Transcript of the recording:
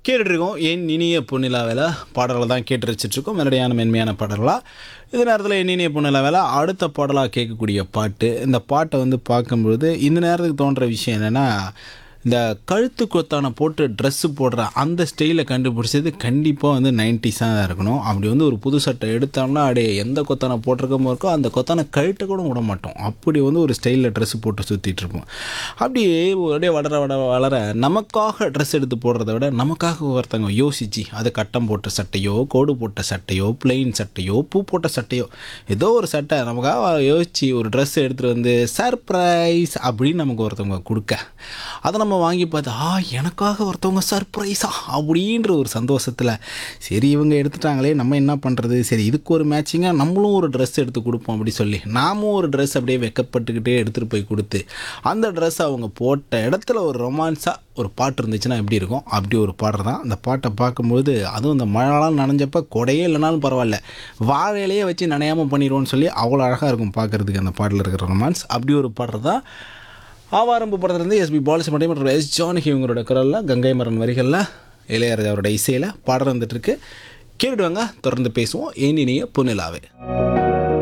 கேட்டுட்ருக்கோம் என் இனிய பொன்னிலாவில் பாடல்களை தான் கேட்டு ரசிச்சிட்ருக்கோம் மெலடியான மென்மையான பாடல்களாக இது நேரத்தில் என் இனிய பொன்னிலாவில் அடுத்த பாடலாக கேட்கக்கூடிய பாட்டு இந்த பாட்டை வந்து பார்க்கும்பொழுது இந்த நேரத்துக்கு தோன்ற விஷயம் என்னென்னா இந்த கழுத்து கொத்தான போட்டு ட்ரெஸ்ஸு போடுற அந்த ஸ்டைலை கண்டுபிடிச்சது கண்டிப்பாக வந்து நைன்டிஸாக தான் இருக்கணும் அப்படி வந்து ஒரு புது சட்டை எடுத்தோம்னா அப்படியே எந்த கொத்தான போட்டிருக்கமோ இருக்கோ அந்த கொத்தான கழுத்தை கூட விட மாட்டோம் அப்படி வந்து ஒரு ஸ்டைலில் ட்ரெஸ்ஸு போட்டு சுற்றிட்டு இருப்போம் அப்படியே அப்படியே வளர வளர வளர நமக்காக ட்ரெஸ் எடுத்து போடுறத விட நமக்காக ஒருத்தவங்க யோசிச்சு அது கட்டம் போட்ட சட்டையோ கோடு போட்ட சட்டையோ பிளெயின் சட்டையோ பூ போட்ட சட்டையோ ஏதோ ஒரு சட்டை நமக்காக யோசிச்சு ஒரு ட்ரெஸ் எடுத்துகிட்டு வந்து சர்ப்ரைஸ் அப்படின்னு நமக்கு ஒருத்தவங்க கொடுக்க அதை நம்ம வாங்கி பார்த்து ஆ எனக்காக ஒருத்தவங்க சர்ப்ரைஸா அப்படின்ற ஒரு சந்தோஷத்தில் சரி இவங்க எடுத்துட்டாங்களே நம்ம என்ன பண்ணுறது சரி இதுக்கு ஒரு மேட்சிங்காக நம்மளும் ஒரு ட்ரெஸ் எடுத்து கொடுப்போம் அப்படி சொல்லி நாமும் ஒரு ட்ரெஸ் அப்படியே வெக்கப்பட்டுக்கிட்டே எடுத்துகிட்டு போய் கொடுத்து அந்த ட்ரெஸ் அவங்க போட்ட இடத்துல ஒரு ரொமான்ஸாக ஒரு பாட்டு இருந்துச்சுன்னா எப்படி இருக்கும் அப்படி ஒரு பாடுற தான் அந்த பாட்டை பார்க்கும்போது அதுவும் இந்த மழைலாம் நனைஞ்சப்ப கொடையே இல்லைனாலும் பரவாயில்ல வாழையிலேயே வச்சு நனையாமல் பண்ணிடுவோன்னு சொல்லி அவ்வளோ அழகாக இருக்கும் பார்க்குறதுக்கு அந்த பாட்டில் இருக்கிற ரொமான்ஸ் அப்படி ஒரு பாடுறது தான் ஆவாரம்பு படத்துலேருந்து எஸ்பி பாலசுமணியம் மற்றும் எஸ் ஜானகி இவங்களோட குரலில் கங்கை மரன் வரிகளில் இளையராஜாவோட இசையில் பாடம் வந்துட்டுருக்கு கேட்டுடுவாங்க தொடர்ந்து பேசுவோம் ஏன் இனிய பொன்னிலாவே